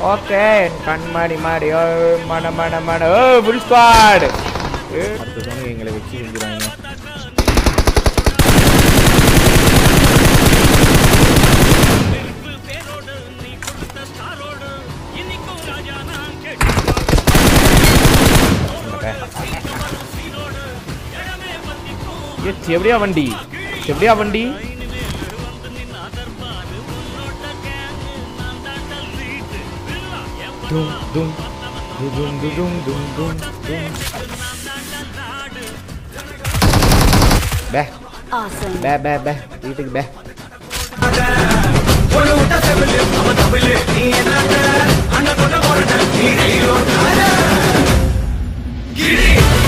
Okay கண்மாடி மாடி ஓ மன மன மன ஓ ஃபுல் ஸ்குவாட் அடுத்த சோனி எங்களை வச்சு செஞ்சுருவாங்க ये चेवड़िया वंडी चेवड़िया वंडी दुम दुम दुम दुम दुम दुम दुम दुम பே Awesome. பே பே பே வீட்டுக்கு பே கிரி